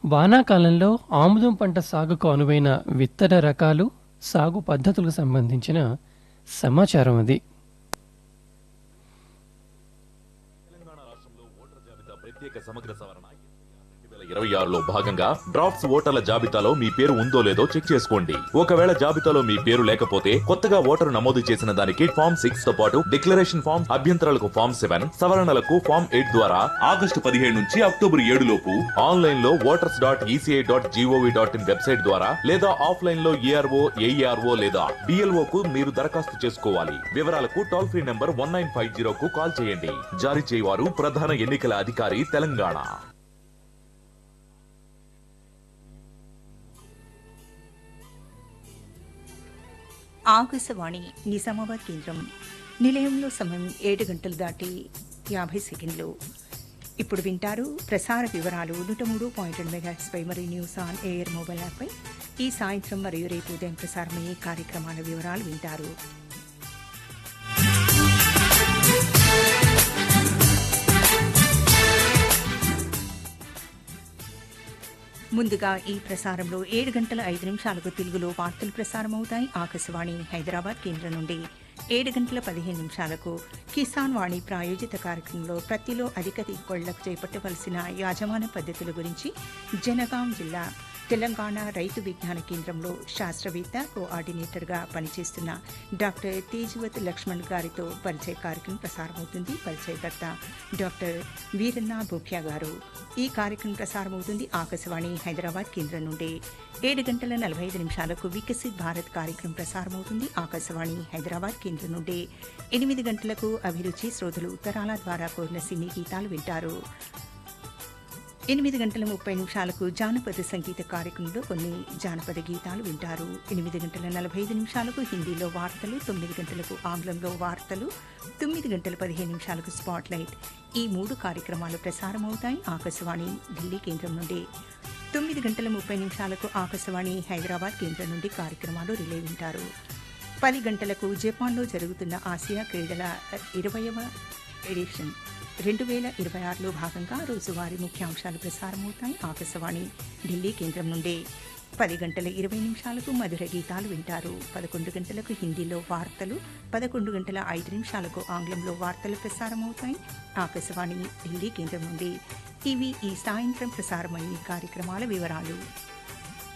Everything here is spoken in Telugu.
వానాకాలంలో ఆముదం పంట సాగుకు అనువైన విత్తన రకాలు సాగు పద్ధతులకు సంబంధించిన సమాచారం అది తెలంగాణ రాష్ట్రంలో ఓటర్ల జాబితా ప్రత్యేక సమగ్ర సవరణ రెండు వేల ఇరవై ఆరులో భాగంగా డ్రాఫ్ట్స్ ఓటర్ల జాబితాలో మీ పేరు ఉందో లేదో చెక్ చేసుకోండి ఒకవేళ జాబితాలో మీ పేరు లేకపోతే కొత్తగా ఓటరు నమోదు చేసిన దానికి ఫామ్ సిక్స్ తో పాటు డిక్లరేషన్ ఫామ్ అభ్యంతరాలకు ఫామ్ సెవెన్ సవరణలకు ఫామ్ ఎయిట్ ద్వారా ఆగస్టు పదిహేడు నుంచి అక్టోబర్ ఏడు లోపు ఆన్లైన్ లో voters dot ECI dot GOV dot in website ద్వారా లేదా ఆఫ్లైన్ లో ఏఆర్ఓ ఏఈఆర్ఓ లేదా డిఎల్ఓ కు మీరు దరఖాస్తు చేసుకోవాలి వివరాలకు toll free number one nine five zero కు కాల్ చేయండి జారీ చేయవారు ప్రధాన ఎన్నికల అధికారి తెలంగాణ ఆకాశవాణి నిజామాబాద్ కేంద్రం నిలయంలో సమయం ఏడు గంటలు దాటి యాభై సెకండ్లు ఇప్పుడు వింటారు ప్రసార వివరాలు నూట మూడు పాయింట్ రెండు మెగాహెట్స్పై మరియు న్యూస్ ఆన్ ఎయిర్ మొబైల్ యాప్పై ఈ సాయంత్రం మరియు రేపు ఉదయం ప్రసారమయ్యే కార్యక్రమాల వివరాలు వింటారు ముందుగా ఈ ప్రసారంలో ఏడు గంటల ఐదు నిమిషాలకు తెలుగులో వార్తలు ప్రసారమవుతాయి ఆకాశవాణి హైదరాబాద్ కేంద్రం నుండి ఏడు గంటల పదిహేను నిమిషాలకు కిసాన్ వాణి ప్రాయోజిత కార్యక్రమంలో ప్రతిలో అధిక దిగుబడులకు చేపట్టవలసిన యాజమాన పద్ధతుల గురించి జనగాం జిల్లా తెలంగాణ రైతు విజ్ఞాన కేంద్రంలో శాస్త్రవేత్త కోఆర్డినేటర్గా పనిచేస్తున్న డాక్టర్ తేజవత్ లక్ష్మణ్ గారితో పరిచయ కార్యక్రమం ప్రసారమవుతుంది పరిచయకర్త డాక్టర్ వీరన్న భూక్యా గారు ఈ కార్యక్రమం ప్రసారమవుతుంది ఆకాశవాణి హైదరాబాద్ కేంద్రం నుండి ఏడు గంటల నలభై ఐదు నిమిషాలకు వికసిత్ భారత్ కార్యక్రమం ప్రసారమవుతుంది ఆకాశవాణి హైదరాబాద్ కేంద్రం నుండి ఎనిమిది గంటలకు అభిరుచి శ్రోతలు ఉత్తరాల ద్వారా కోరిన సినీ గీతాలు వింటారు ఎనిమిది గంటల ముప్పై నిమిషాలకు జానపద సంగీత కార్యక్రమంలో కొన్ని జానపద గీతాలు వింటారు ఎనిమిది గంటల నలభై ఐదు నిమిషాలకు హిందీలో వార్తలు తొమ్మిది గంటలకు ఆంగ్లంలో వార్తలు తొమ్మిది గంటల పదిహేను నిమిషాలకు స్పాట్ లైట్ ఈ మూడు కార్యక్రమాలు ప్రసారమవుతాయి ఆకాశవాణి ఢిల్లీ కేంద్రం నుండి తొమ్మిది గంటల ముప్పై నిమిషాలకు ఆకాశవాణి హైదరాబాద్ కేంద్రం నుండి కార్యక్రమాలు రిలే వింటారు పది గంటలకు జపాన్లో జరుగుతున్న ఆసియా క్రీడల ఇరవయవ ఎడిషన్ రెండు వేల ఇరవై ఆరులో భాగంగా రోజువారీ ముఖ్యాంశాలు ప్రసారమవుతాయి ఆకాశవాణి ఢిల్లీ కేంద్రం నుండి పది గంటల ఇరవై నిమిషాలకు మధుర గీతాలు వింటారు పదకొండు గంటలకు హిందీలో వార్తలు పదకొండు గంటల ఐదు నిమిషాలకు ఆంగ్లంలో వార్తలు ప్రసారమవుతాయి ఆకాశవాణి ఢిల్లీ కేంద్రం నుండి ఇవి ఈ సాయంత్రం ప్రసారమయ్యే కార్యక్రమాల వివరాలు